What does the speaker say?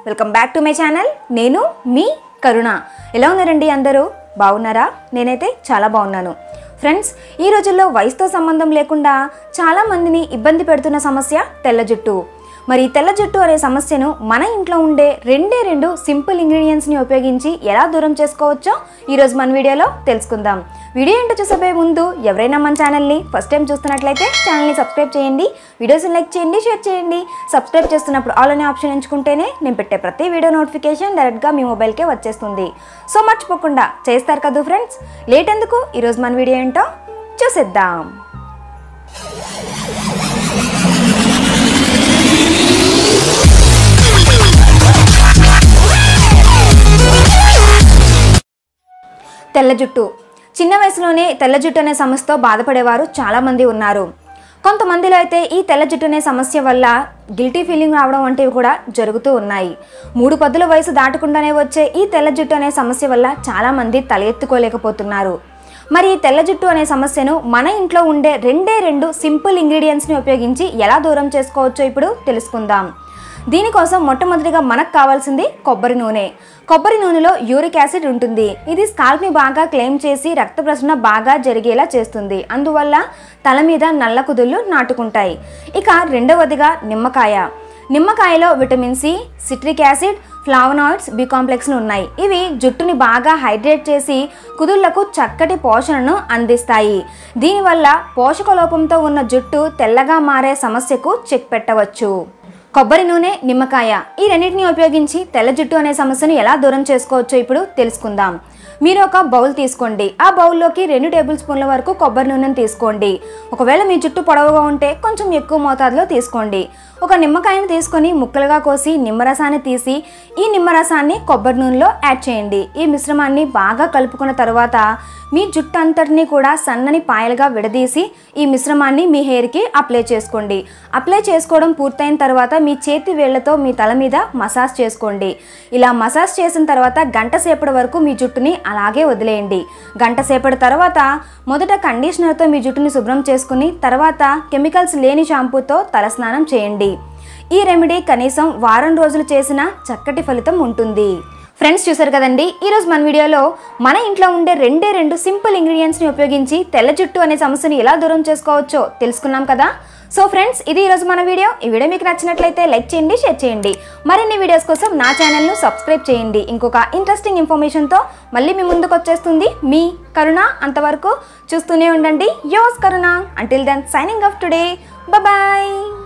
welcome back to my channel నేను మీ కరుణ ఎలా ఉన్నారండి అందరూ బాగున్నారా నేనైతే చాలా బాగున్నాను ఫ్రెండ్స్ ఈ రోజుల్లో వయసుతో సంబంధం లేకుండా చాలా మందిని ఇబ్బంది పెడుతున్న సమస్య తెల్ల జుట్టు మరి ఈ తెల్ల జుట్టు అనే సమస్యను మన ఇంట్లో ఉండే రెండే రెండు సింపుల్ ఇంగ్రీడియంట్స్ని ఉపయోగించి ఎలా దూరం చేసుకోవచ్చో ఈరోజు మన వీడియోలో తెలుసుకుందాం వీడియో ఏంటో చూసే ముందు ఎవరైనా మన ఛానల్ని ఫస్ట్ టైం చూస్తున్నట్లయితే ఛానల్ని సబ్స్క్రైబ్ చేయండి వీడియోస్ని లైక్ చేయండి షేర్ చేయండి సబ్స్క్రైబ్ చేస్తున్నప్పుడు ఆల్ అనే ఆప్షన్ ఎంచుకుంటేనే నేను పెట్టే ప్రతి వీడియో నోటిఫికేషన్ డైరెక్ట్గా మీ మొబైల్కే వచ్చేస్తుంది సో మర్చిపోకుండా చేస్తారు కదా ఫ్రెండ్స్ లేట్ ఎందుకు ఈరోజు మన వీడియో ఏంటో చూసేద్దాం తెల్ల జుట్టు చిన్న వయసులోనే తెల్ల జుట్టు అనే సమస్యతో బాధపడేవారు చాలామంది ఉన్నారు కొంతమందిలో అయితే ఈ తెల్ల జుట్టు అనే సమస్య వల్ల గిల్టీ ఫీలింగ్ రావడం వంటివి కూడా జరుగుతూ ఉన్నాయి మూడు పదుల వయసు దాటకుండానే వచ్చే ఈ తెల్ల జుట్టు అనే సమస్య వల్ల చాలామంది తల ఎత్తుకోలేకపోతున్నారు మరి ఈ తెల్ల జుట్టు అనే సమస్యను మన ఇంట్లో ఉండే రెండే రెండు సింపుల్ ఇంగ్రీడియంట్స్ని ఉపయోగించి ఎలా దూరం చేసుకోవచ్చో ఇప్పుడు తెలుసుకుందాం దీనికోసం మొట్టమొదటిగా మనకు కావాల్సింది కొబ్బరి నూనె కొబ్బరి నూనెలో యూరిక్ యాసిడ్ ఉంటుంది ఇది స్కాల్ప్ని బాగా క్లెయిమ్ చేసి రక్త ప్రసరణ బాగా జరిగేలా చేస్తుంది అందువల్ల తల మీద నల్ల కుదుళ్ళు నాటుకుంటాయి ఇక రెండవదిగా నిమ్మకాయ నిమ్మకాయలో vitamin C citric acid flavonoids B కాంప్లెక్స్లు ఉన్నాయి ఇవి జుట్టుని బాగా హైడ్రేట్ చేసి కుదుళ్లకు చక్కటి పోషణను అందిస్తాయి దీనివల్ల పోషక లోపంతో ఉన్న జుట్టు తెల్లగా మారే సమస్యకు చెక్ పెట్టవచ్చు కొబ్బరి నూనె నిమ్మకాయ ఈ రెండింటిని ఉపయోగించి తెల్ల జుట్టు అనే సమస్యను ఎలా దూరం చేసుకోవచ్చో ఇప్పుడు తెలుసుకుందాం మీరు ఒక బౌల్ తీసుకోండి ఆ బౌల్లోకి రెండు టేబుల్ స్పూన్ల వరకు కొబ్బరి నూనెను తీసుకోండి ఒకవేళ మీ జుట్టు పొడవుగా ఉంటే కొంచెం ఎక్కువ మోతాదులో తీసుకోండి ఒక నిమ్మకాయను తీసుకొని ముక్కలుగా కోసి నిమ్మరసాన్ని తీసి ఈ నిమ్మరసాన్ని కొబ్బరి నూనెలో యాడ్ చేయండి ఈ మిశ్రమాన్ని బాగా కలుపుకున్న తర్వాత మీ జుట్టు అంతటిని కూడా సన్నని పాయలుగా విడదీసి ఈ మిశ్రమాన్ని మీ హెయిర్కి అప్లై చేసుకోండి అప్లై చేసుకోవడం పూర్తయిన తర్వాత మీ చేతి వేళ్లతో మీ తల మీద మసాజ్ చేసుకోండి ఇలా మసాజ్ చేసిన తర్వాత గంట సేపటి వరకు మీ జుట్టుని అలాగే వదిలేయండి గంట సేపటి తర్వాత మొదట కండిషనర్తో మీ జుట్టుని శుభ్రం చేసుకుని తర్వాత కెమికల్స్ లేని షాంపూతో తలస్నానం చేయండి ఈ రెమెడీ కనీసం వారం రోజులు చేసిన చక్కటి ఫలితం ఉంటుంది ఫ్రెండ్స్ చూసారు కదండి ఈరోజు మన వీడియోలో మన ఇంట్లో ఉండే రెండే రెండు సింపుల్ ఇంగ్రీడియంట్స్ని ఉపయోగించి తెల్ల జుట్టు అనే సమస్యను ఎలా దూరం చేసుకోవచ్చో తెలుసుకున్నాం కదా సో ఫ్రెండ్స్ ఇది ఈరోజు మన వీడియో ఈ వీడియో మీకు నచ్చినట్లయితే లైక్ చేయండి షేర్ చేయండి మరిన్ని వీడియోస్ కోసం నా ఛానల్ను సబ్స్క్రైబ్ చేయండి ఇంకొక ఇంట్రెస్టింగ్ ఇన్ఫర్మేషన్తో మళ్ళీ మీ ముందుకు వచ్చేస్తుంది మీ కరుణ అంతవరకు చూస్తూనే ఉండండి yours Karuna until then signing off today bye